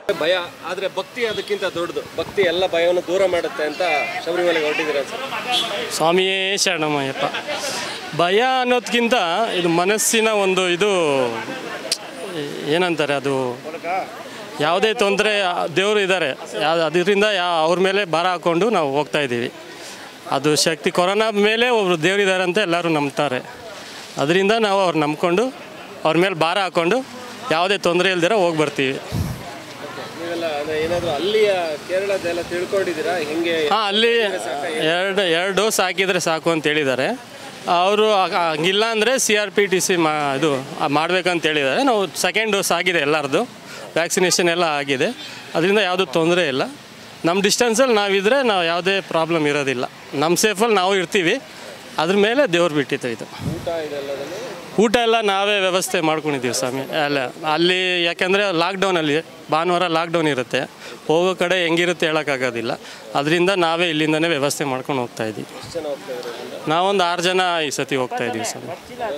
ಭಯ ಆದ್ರೆ ಭಕ್ತಿ ಅದಕ್ಕಿಂತ ದೊಡ್ಡದು ಭಕ್ತಿ ಎಲ್ಲ ಭಯವನ್ನು ದೂರ ಮಾಡುತ್ತೆ ಅಂತ ಶಬರಿಮಲೆಗೆ ಹೊರಟಿದ್ದೀರಾ ಸರ್ ಸ್ವಾಮಿಯೇ ಶರಣಮಯ್ಯಪ್ಪ ಭಯ ಅನ್ನೋದಕ್ಕಿಂತ ಇದು ಮನಸ್ಸಿನ ಒಂದು ಇದು ಏನಂತಾರೆ ಅದು ಯಾವುದೇ ತೊಂದರೆ ದೇವರು ಇದ್ದಾರೆ ಯಾವ ಅದರಿಂದ ಯಾ ಅವ್ರ ಮೇಲೆ ಭಾರ ಹಾಕ್ಕೊಂಡು ನಾವು ಹೋಗ್ತಾ ಇದ್ದೀವಿ ಅದು ಶಕ್ತಿ ಕೊರೋನಾ ಮೇಲೆ ಒಬ್ರು ದೇವರಿದ್ದಾರೆ ಅಂತ ಎಲ್ಲರೂ ನಂಬ್ತಾರೆ ಅದರಿಂದ ನಾವು ಅವ್ರು ನಂಬ್ಕೊಂಡು ಅವ್ರ ಮೇಲೆ ಭಾರ ಹಾಕ್ಕೊಂಡು ಯಾವುದೇ ತೊಂದರೆ ಇಲ್ದಿರ ಹೋಗಿ ಬರ್ತೀವಿ ನೀವೆಲ್ಲ ಅಂದ್ರೆ ಏನಾದ್ರು ಅಲ್ಲಿಯ ಕೇರಳದೆಲ್ಲ ತಿಳ್ಕೊಂಡಿದ್ದೀರಾ ಹೆಂಗೆ ಹಾಂ ಅಲ್ಲಿ ಎರಡು ಎರಡು ಡೋಸ್ ಹಾಕಿದರೆ ಸಾಕು ಅಂತ ಹೇಳಿದ್ದಾರೆ ಅವರು ಹಂಗಿಲ್ಲ ಅಂದರೆ C R P T C ಮಾ ಇದು ಮಾಡಬೇಕಂತ ಹೇಳಿದ್ದಾರೆ ನಾವು ಸೆಕೆಂಡ್ ಡೋಸ್ ಆಗಿದೆ ಎಲ್ಲರದು ವ್ಯಾಕ್ಸಿನೇಷನ್ ಎಲ್ಲ ಆಗಿದೆ ಅದರಿಂದ ಯಾವುದೂ ತೊಂದರೆ ಇಲ್ಲ ನಮ್ಮ ಡಿಸ್ಟೆನ್ಸಲ್ಲಿ ನಾವಿದ್ರೆ ನಾವು ಯಾವುದೇ ಪ್ರಾಬ್ಲಮ್ ಇರೋದಿಲ್ಲ ನಮ್ಮ ಸೇಫಲ್ಲಿ ನಾವು ಇರ್ತೀವಿ ಅದ್ರ ಮೇಲೆ ದೇವ್ರು ಬಿಟ್ಟಿತ್ತು ಇದು ಊಟ ಇದೆಲ್ಲದನ್ನು ಊಟ ಎಲ್ಲ ನಾವೇ ವ್ಯವಸ್ಥೆ ಮಾಡ್ಕೊಂಡಿದ್ದೀವಿ ಸ್ವಾಮಿ ಅಲ್ಲ ಅಲ್ಲಿ ಯಾಕೆಂದರೆ ಲಾಕ್ಡೌನಲ್ಲಿ ಭಾನುವಾರ ಲಾಕ್ಡೌನ್ ಇರುತ್ತೆ ಹೋಗೋ ಕಡೆ ಹೆಂಗಿರುತ್ತೆ ಹೇಳೋಕ್ಕಾಗೋದಿಲ್ಲ ಅದರಿಂದ ನಾವೇ ಇಲ್ಲಿಂದನೇ ವ್ಯವಸ್ಥೆ ಮಾಡ್ಕೊಂಡು ಹೋಗ್ತಾ ಇದ್ದೀವಿ ಜನ ಹೋಗ್ತಾ ಇರೋದ್ರಿಂದ ನಾವೊಂದು ಆರು ಜನ ಈ ಸತಿ ಹೋಗ್ತಾ ಇದ್ದೀವಿ ಸ್ವಾಮಿ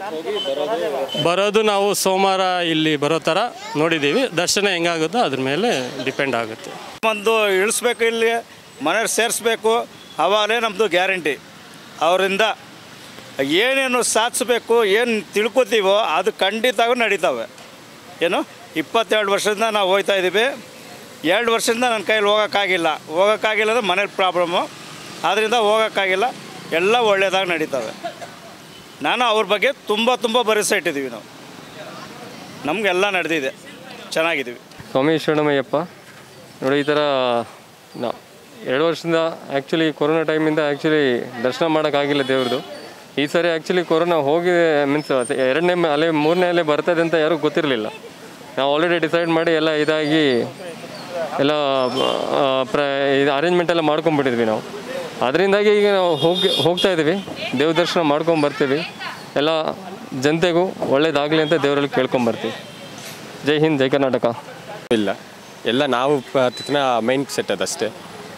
ಬರೋದು ನಾವು ಸೋಮವಾರ ಇಲ್ಲಿ ಬರೋ ಥರ ನೋಡಿದ್ದೀವಿ ದರ್ಶನ ಹೆಂಗಾಗುತ್ತೋ ಅದ್ರ ಮೇಲೆ ಡಿಪೆಂಡ್ ಆಗುತ್ತೆ ಒಂದು ಇಳಿಸ್ಬೇಕು ಇಲ್ಲಿ ಮನೆಯಲ್ಲಿ ಸೇರಿಸ್ಬೇಕು ಅವಾಗಲೇ ನಮ್ಮದು ಗ್ಯಾರಂಟಿ ಅವರಿಂದ ಏನೇನು ಸಾಧಿಸ್ಬೇಕು ಏನು ತಿಳ್ಕೊತೀವೋ ಅದು ಖಂಡಿತವಾಗೂ ನಡೀತಾವೆ ಏನು ಇಪ್ಪತ್ತೆರಡು ವರ್ಷದಿಂದ ನಾವು ಹೋಗ್ತಾ ಇದ್ದೀವಿ ಎರಡು ವರ್ಷದಿಂದ ನನ್ನ ಕೈಯಲ್ಲಿ ಹೋಗೋಕ್ಕಾಗಿಲ್ಲ ಹೋಗೋಕ್ಕಾಗಿಲ್ಲ ಅಂದರೆ ಮನೇಲಿ ಪ್ರಾಬ್ಲಮ್ಮು ಆದ್ದರಿಂದ ಹೋಗೋಕ್ಕಾಗಿಲ್ಲ ಎಲ್ಲ ಒಳ್ಳೆಯದಾಗಿ ನಡೀತವೆ ನಾನು ಅವ್ರ ಬಗ್ಗೆ ತುಂಬ ತುಂಬ ಭರವಸೆ ಇಟ್ಟಿದ್ದೀವಿ ನಾವು ನಮಗೆಲ್ಲ ನಡೆದಿದೆ ಚೆನ್ನಾಗಿದ್ದೀವಿ ಸ್ವಾಮಿ ಶರಣಮಯ್ಯಪ್ಪ ನೋಡಿ ಈ ಥರ ನಾ ಎರಡು ವರ್ಷದಿಂದ ಆ್ಯಕ್ಚುಲಿ ಕೊರೋನಾ ಟೈಮಿಂದ ಆ್ಯಕ್ಚುಲಿ ದರ್ಶನ ಮಾಡೋಕ್ಕಾಗಿಲ್ಲ ದೇವ್ರದ್ದು ಈ ಸರಿ ಆ್ಯಕ್ಚುಲಿ ಕೊರೋನಾ ಹೋಗಿದೆ ಮೀನ್ಸ್ ಎರಡನೇ ಅಲೆ ಮೂರನೇ ಅಲೆ ಬರ್ತದೆ ಅಂತ ಯಾರಿಗೂ ಗೊತ್ತಿರಲಿಲ್ಲ ನಾವು ಆಲ್ರೆಡಿ ಡಿಸೈಡ್ ಮಾಡಿ ಎಲ್ಲ ಇದಾಗಿ ಎಲ್ಲ ಆ, ಪ್ರ ಇದು ಅರೇಂಜ್ಮೆಂಟ್ ಎಲ್ಲ ಮಾಡ್ಕೊಂಡ್ಬಿಟ್ಟಿದ್ವಿ ನಾವು ಅದರಿಂದಾಗಿ ಈಗ ನಾವು ಹೋಗಿ ಹೋಗ್ತಾ ಇದ್ದೀವಿ ದೇವ್ರ ದರ್ಶನ ಮಾಡ್ಕೊಂಡು ಬರ್ತೀವಿ ಎಲ್ಲ ಜನತೆಗೂ ಒಳ್ಳೇದಾಗಲಿ ಅಂತ ದೇವರಲ್ಲಿ ಕೇಳ್ಕೊಂಬರ್ತೀವಿ ಜೈ ಹಿಂದ್ ಜೈ ಕರ್ನಾಟಕ ಇಲ್ಲ ಎಲ್ಲ ನಾವು ಪ್ರತಿದಿನ ಮೈಂಡ್ ಸೆಟ್ ಅದಷ್ಟೇ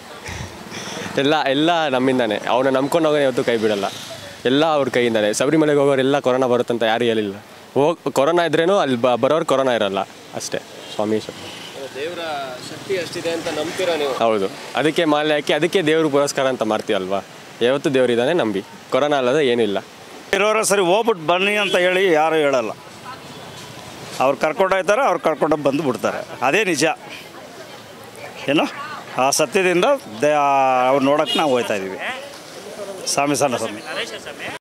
ಎಲ್ಲ ಎಲ್ಲ ನಮ್ಮಿಂದಾನೆ ಅವನ್ನ ನಂಬ್ಕೊಂಡು ಹೋಗೋಣ ಯಾವತ್ತೂ ಕೈ ಬಿಡಲ್ಲ ಎಲ್ಲ ಅವ್ರ ಕೈಯಿಂದಾನೆ ಶಬರಿಮಲೆಗೆ ಹೋಗೋರೆಲ್ಲ ಕೊರೋನಾ ಬರುತ್ತಂತ ಯಾರು ಹೇಳಿಲ್ಲ ಹೋಗ್ ಕೊರೋನಾ ಇದ್ರೇನು ಅಲ್ಲಿ ಬ ಬರೋರು ಕೊರೋನಾ ಇರಲ್ಲ ಅಷ್ಟೇ ಸ್ವಾಮಿ ಶ- ದೇವರ ಶಕ್ತಿ ಅಷ್ಟಿದೆ ಅಂತ ನಂಬ್ತೀರಾ ನೀವು ಹೌದು ಅದಕ್ಕೆ ಮಾಲೆ ಹಾಕಿ ಅದಕ್ಕೆ ದೇವ್ರ ಪುರಸ್ಕಾರ ಅಂತ ಮಾಡ್ತೀವಲ್ವಾ ಯಾವತ್ತೂ ದೇವರಿದ್ದಾನೆ ನಂಬಿ ಕೊರೋನಾ ಅಲ್ಲದೆ ಏನಿಲ್ಲ ಇರೋರ ಸರಿ ಹೋಗ್ಬಿಟ್ಟು ಬನ್ನಿ ಅಂತ ಹೇಳಿ ಯಾರು ಹೇಳಲ್ಲ ಅವ್ರು ಕರ್ಕೊಂಡು ಹೋಗ್ತಾರೆ ಅವ್ರು ಕರ್ಕೊಂಡು ಬಂದು ಬಿಡ್ತಾರೆ ಅದೇ ನಿಜ ಏನು ಆ ಸತ್ಯದಿಂದ ದೇ ಅವ್ರು ನೋಡೋಕೆ ನಾವು ಹೋಗ್ತಾ ಇದ್ದೀವಿ ಸ್ವಾಮಿ ಸಣ್ಣ ಸ್ವಾಮಿ